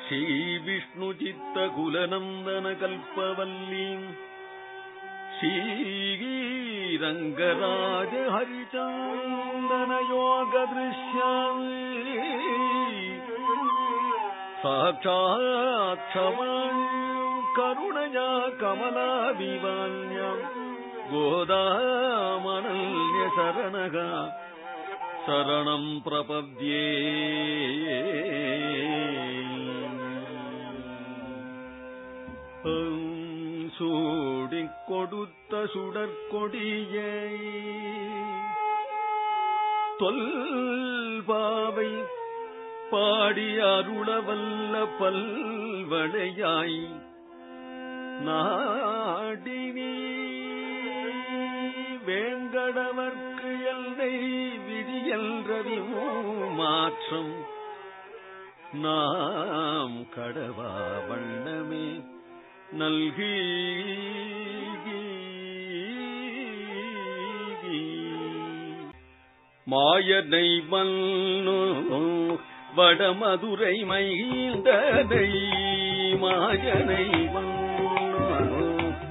श्रीविष्णुचित्तकुलनन्दनकल्पवल्लीम् श्रीरङ्गराज हरिचन्दनयोगदृश्याम् साक्षात् क्षमाम् करुणया कमलाविवान्याम् गोदामनल्यशरणः शरणम् प्रपद्ये சூடிக் கொடுத்த சுடற்கொடியை தொல்பாவை பாடி அருளவல்ல பல்வளையாய் நாடினி வேங்கடவர்க்கு எல்லை விதியல்றவி மாற்றம் நாம் கடவா வண்ணமே நல்கி மாயனை மன்னு வடமதுரை மைந்தனை மாயனை மன்னு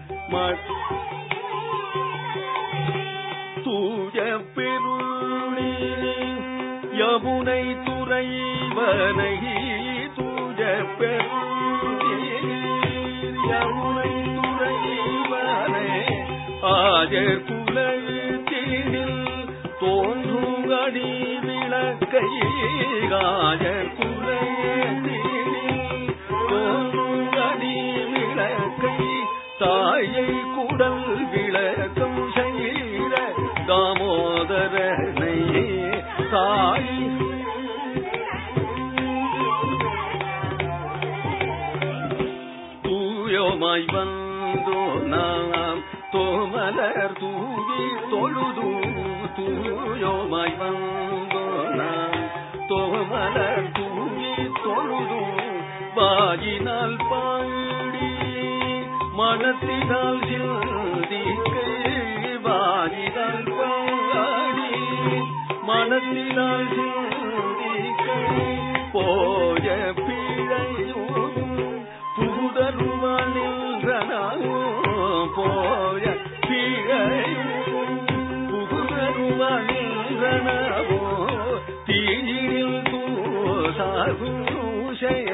தூய பெருளி யமுனை துறைவனை தூய பெருளி யமுனை துறைவனை ஆஜர் குலத்தினில் தோன்றும் அடி விளக்கை ஆஜர் குலத்தினில் தோன்றும் அடி விளக்கை தாயை குடல் விளக்கம் செய்த தாமோதரனை தாய் தூயோமாய் வந்தோ நாம் தோமலர் தூவி தொழுது தூயோமாய் வந்தோ நாம் தோமலர் தூவி தொழுது வாயினால் பாடி மனத்தினால் சிந்திக்கை வாயினால் பாடி மனத்தினால் சிந்திக்கை போய பிழையும் புகுதருவான் நின்றனாவோ போய பிழையும் புகுதருவான் நின்றனாவோ தீயில் தூசாகும்